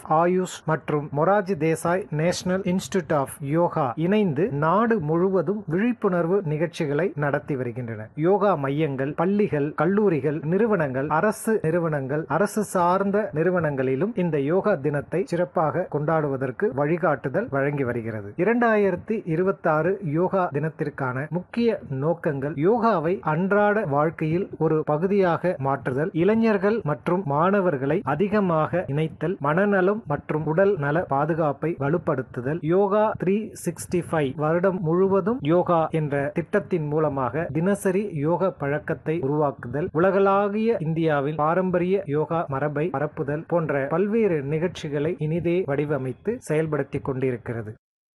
ஆயுஷ் மற்றும் Morarji Desai National Institute of Yoga இணைந்து நாடு முழுவதும் விழிப்புணர்வு நிகழ்ச்சிகளை நடத்தி வருகின்றன யோகா மையங்கள் பள்ளிகள் கல்லூரிகள் நிறுவனங்கள் அரசு நிறுவனங்கள் அரசு சார்ந்த நிறுவனங்களிலும் இந்த யோகா தினத்தை சிறப்பாக கொண்டாடுவதற்கு வழிகாட்டுதல் வழங்கி வருகிறது இரண்டாயிரத்தி இருபத்தி ஆறு யோகா தினத்திற்கான முக்கிய நோக்கங்கள் யோகாவை அன்றாட வாழ்க்கையில் ஒரு பகுதியாக மாற்றுதல் இளைஞர்கள் மற்றும் மாணவர்களை அதிகமாக இணைத்தல் மனநலம் மற்றும் உடல் நல பாதுகாப்பை வலுப்படுத்துதல் யோகா த்ரீ சிக்ஸ்டி ஃபைவ் வருடம் முழுவதும் யோகா என்ற திட்டத்தின் மூலமாக தினசரி யோக பழக்கத்தை உருவாக்குதல் உலகளாவிய இந்தியாவில் பாரம்பரிய யோகா மரபை பரப்புதல் போன்ற பல்வேறு நிகழ்ச்சிகளை இனிதே வடிவமைத்து செயல்படுத்திக் கொண்டிருக்கிறது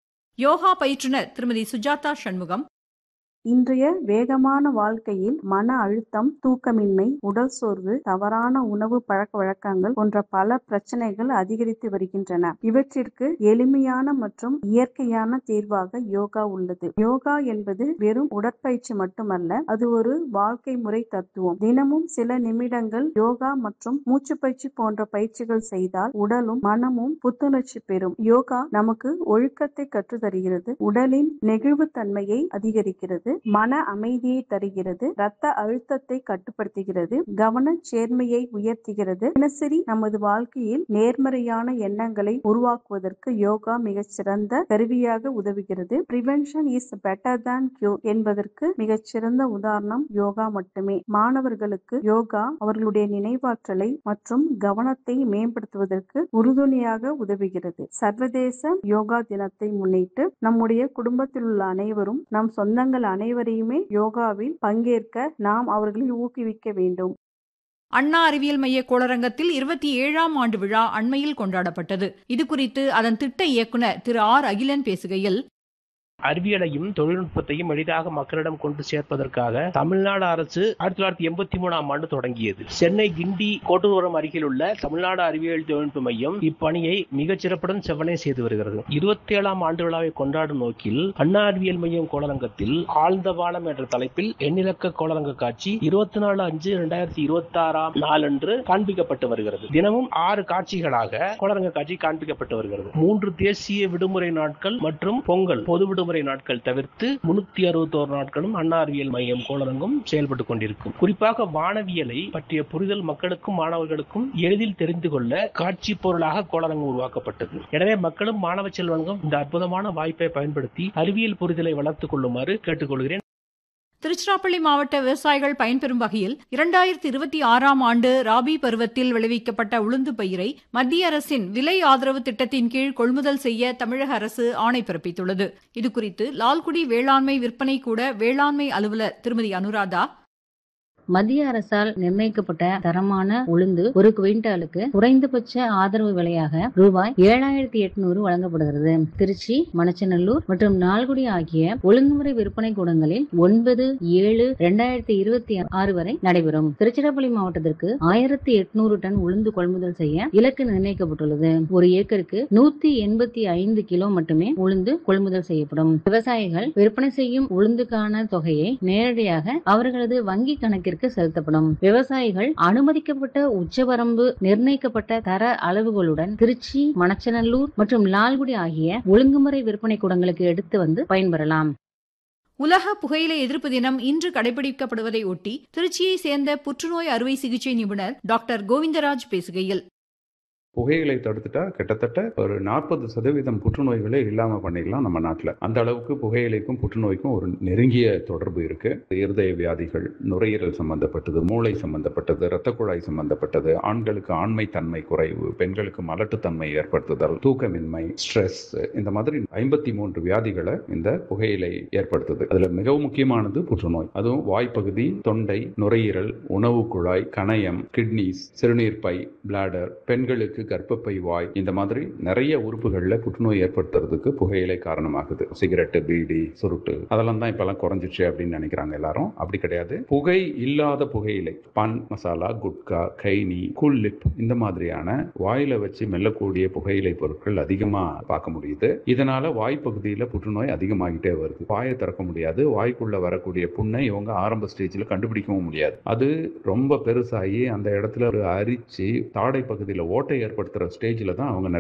யோகா பயிற்றுனர் திருமதி சுஜாதா சண்முகம் இன்றைய வேகமான வாழ்க்கையில் மன அழுத்தம் தூக்கமின்மை உடல் சோர்வு தவறான உணவு பழக்க வழக்கங்கள் போன்ற பல பிரச்சனைகள் அதிகரித்து வருகின்றன இவற்றிற்கு எளிமையான மற்றும் இயற்கையான தீர்வாக யோகா உள்ளது யோகா என்பது வெறும் உடற்பயிற்சி மட்டுமல்ல அது ஒரு வாழ்க்கை முறை தத்துவம் தினமும் சில நிமிடங்கள் யோகா மற்றும் மூச்சு பயிற்சி போன்ற பயிற்சிகள் செய்தால் உடலும் மனமும் புத்துணர்ச்சி பெறும் யோகா நமக்கு ஒழுக்கத்தை கற்றுத்தருகிறது உடலின் நெகிழ்வுத்தன்மையை அதிகரிக்கிறது மன அமைதியை தருகிறது இரத்த அழுத்தத்தை கட்டுப்படுத்துகிறது கவன சேர்மையை உயர்த்துகிறது தினசரி நமது வாழ்க்கையில் நேர்மறையான எண்ணங்களை உருவாக்குவதற்கு யோகா மிகச்சிறந்த கருவியாக உதவுகிறது prevention is better than cure என்பதற்கு மிகச்சிறந்த உதாரணம் யோகா மட்டுமே மாணவர்களுக்கு யோகா அவர்களுடைய நினைவாற்றலை மற்றும் கவனத்தை மேம்படுத்துவதற்கு உறுதுணையாக உதவுகிறது சர்வதேச யோகா தினத்தை முன்னிட்டு நம்முடைய குடும்பத்தில் உள்ள அனைவரும் நம் சொந்தங்கள் அனைவரையுமே யோகாவில் பங்கேற்க நாம் அவர்களை ஊக்குவிக்க வேண்டும் அண்ணா அறிவியல் மைய கோளரங்கத்தில் இருபத்தி ஏழாம் ஆண்டு விழா அண்மையில் கொண்டாடப்பட்டது இது குறித்து அதன் திட்ட இயக்குனர் திரு ஆர் அகிலன் பேசுகையில் அறிவியலையும் தொழில்நுட்பத்தையும் எளிதாக மக்களிடம் கொண்டு சேர்ப்பதற்காக தமிழ்நாடு அரசு ஆயிரத்தி தொள்ளாயிரத்தி எண்பத்தி மூணாம் ஆண்டு தொடங்கியது சென்னை கிண்டி கோட்டூரம் அருகில் உள்ள தமிழ்நாடு அறிவியல் தொழில்நுட்ப மையம் இப்பணியை மிகச் சிறப்புடன் செவ்வனே செய்து வருகிறது இருபத்தி ஏழாம் ஆண்டு விழாவை கொண்டாடும் நோக்கில் அண்ணா அறிவியல் மையம் கோளரங்கத்தில் ஆழ்ந்த வானம் என்ற தலைப்பில் எண்ணிலக்க கோளரங்க காட்சி இருபத்தி நாலு அஞ்சு இரண்டாயிரத்தி இருபத்தி ஆறாம் நாளன்று காண்பிக்கப்பட்டு வருகிறது தினமும் ஆறு காட்சிகளாக கோளரங்க காட்சி காண்பிக்கப்பட்டு வருகிறது மூன்று தேசிய விடுமுறை நாட்கள் மற்றும் பொங்கல் பொது விடுமுறை விடுமுறை நாட்கள் தவிர்த்து முன்னூத்தி அறுபத்தோரு நாட்களும் அண்ணா அறிவியல் மையம் கோளரங்கம் செயல்பட்டு கொண்டிருக்கும் குறிப்பாக வானவியலை பற்றிய புரிதல் மக்களுக்கும் மாணவர்களுக்கும் எளிதில் தெரிந்து கொள்ள காட்சி பொருளாக கோளரங்கம் உருவாக்கப்பட்டது எனவே மக்களும் மாணவ செல்வங்களும் இந்த அற்புதமான வாய்ப்பை பயன்படுத்தி அறிவியல் புரிதலை வளர்த்துக் கொள்ளுமாறு கேட்டுக்கொள்கிறேன் திருச்சிராப்பள்ளி மாவட்ட விவசாயிகள் பயன்பெறும் வகையில் இரண்டாயிரத்தி இருபத்தி ஆறாம் ஆண்டு ராபி பருவத்தில் விளைவிக்கப்பட்ட உளுந்து பயிரை மத்திய அரசின் விலை ஆதரவு திட்டத்தின் கீழ் கொள்முதல் செய்ய தமிழக அரசு ஆணை பிறப்பித்துள்ளது இதுகுறித்து லால்குடி வேளாண்மை விற்பனை கூட வேளாண்மை அலுவலர் திருமதி அனுராதா மத்திய அரசால் நிர்ணயிக்கப்பட்ட தரமான உளுந்து ஒரு குவிண்டாலுக்கு குறைந்தபட்ச ஆதரவு விலையாக ரூபாய் ஏழாயிரத்தி எட்நூறு வழங்கப்படுகிறது திருச்சி மணச்சநல்லூர் மற்றும் நால்குடி ஆகிய ஒழுங்குமுறை விற்பனை கூடங்களில் ஒன்பது ஏழு இரண்டாயிரத்தி இருபத்தி ஆறு வரை நடைபெறும் திருச்சிராப்பள்ளி மாவட்டத்திற்கு ஆயிரத்தி எட்நூறு டன் உளுந்து கொள்முதல் செய்ய இலக்கு நிர்ணயிக்கப்பட்டுள்ளது ஒரு ஏக்கருக்கு நூத்தி எண்பத்தி ஐந்து கிலோ மட்டுமே உளுந்து கொள்முதல் செய்யப்படும் விவசாயிகள் விற்பனை செய்யும் உளுந்துக்கான தொகையை நேரடியாக அவர்களது வங்கி கணக்கிற்கு கணக்கிற்கு செலுத்தப்படும் விவசாயிகள் அனுமதிக்கப்பட்ட உச்சவரம்பு நிர்ணயிக்கப்பட்ட தர அளவுகளுடன் திருச்சி மணச்சநல்லூர் மற்றும் லால்குடி ஆகிய ஒழுங்குமுறை விற்பனை கூடங்களுக்கு எடுத்து வந்து பயன்பெறலாம் உலக புகையிலை எதிர்ப்பு தினம் இன்று கடைபிடிக்கப்படுவதை ஒட்டி திருச்சியை சேர்ந்த புற்றுநோய் அறுவை சிகிச்சை நிபுணர் டாக்டர் கோவிந்தராஜ் பேசுகையில் புகைகளை தடுத்துட்டா கிட்டத்தட்ட ஒரு நாற்பது சதவீதம் புற்றுநோய்களே இல்லாம பண்ணிடலாம் நம்ம நாட்டில் அந்த அளவுக்கு புகையிலைக்கும் புற்றுநோய்க்கும் ஒரு நெருங்கிய தொடர்பு இருக்கு இருதய வியாதிகள் நுரையீரல் சம்பந்தப்பட்டது மூளை சம்பந்தப்பட்டது இரத்த குழாய் சம்பந்தப்பட்டது ஆண்களுக்கு ஆண்மை தன்மை குறைவு பெண்களுக்கு மலட்டுத்தன்மை ஏற்படுத்துதல் தூக்கமின்மை ஸ்ட்ரெஸ் இந்த மாதிரி ஐம்பத்தி மூன்று வியாதிகளை இந்த புகையிலை ஏற்படுத்துது அதுல மிகவும் முக்கியமானது புற்றுநோய் அதுவும் வாய்ப்பகுதி தொண்டை நுரையீரல் உணவு குழாய் கணையம் கிட்னிஸ் சிறுநீர் பை பிளாடர் பெண்களுக்கு கர்ப்பப்பை வாய் இந்த மாதிரி நிறைய உறுப்புகள்ல புற்றுநோய் ஏற்படுத்துறதுக்கு புகையிலை காரணமாகுது சிகரெட்டு பீடி சுருட்டு அதெல்லாம் தான் இப்பெல்லாம் குறைஞ்சிச்சு அப்படின்னு நினைக்கிறாங்க எல்லாரும் அப்படி கிடையாது புகை இல்லாத புகையிலை பான் மசாலா குட்கா கைனி குல்லிப் இந்த மாதிரியான வாயில வச்சு மெல்லக்கூடிய புகையிலை பொருட்கள் அதிகமா பார்க்க முடியுது இதனால வாய்ப்பகுதியில புற்றுநோய் அதிகமாகிட்டே வருது வாயை திறக்க முடியாது வாய்க்குள்ள வரக்கூடிய புண்ணை இவங்க ஆரம்ப ஸ்டேஜில் கண்டுபிடிக்கவும் முடியாது அது ரொம்ப பெருசாகி அந்த இடத்துல ஒரு அரிச்சு தாடை பகுதியில் ஓட்டை ஏற்படுத்துற ஸ்டேஜில் தான் அவங்க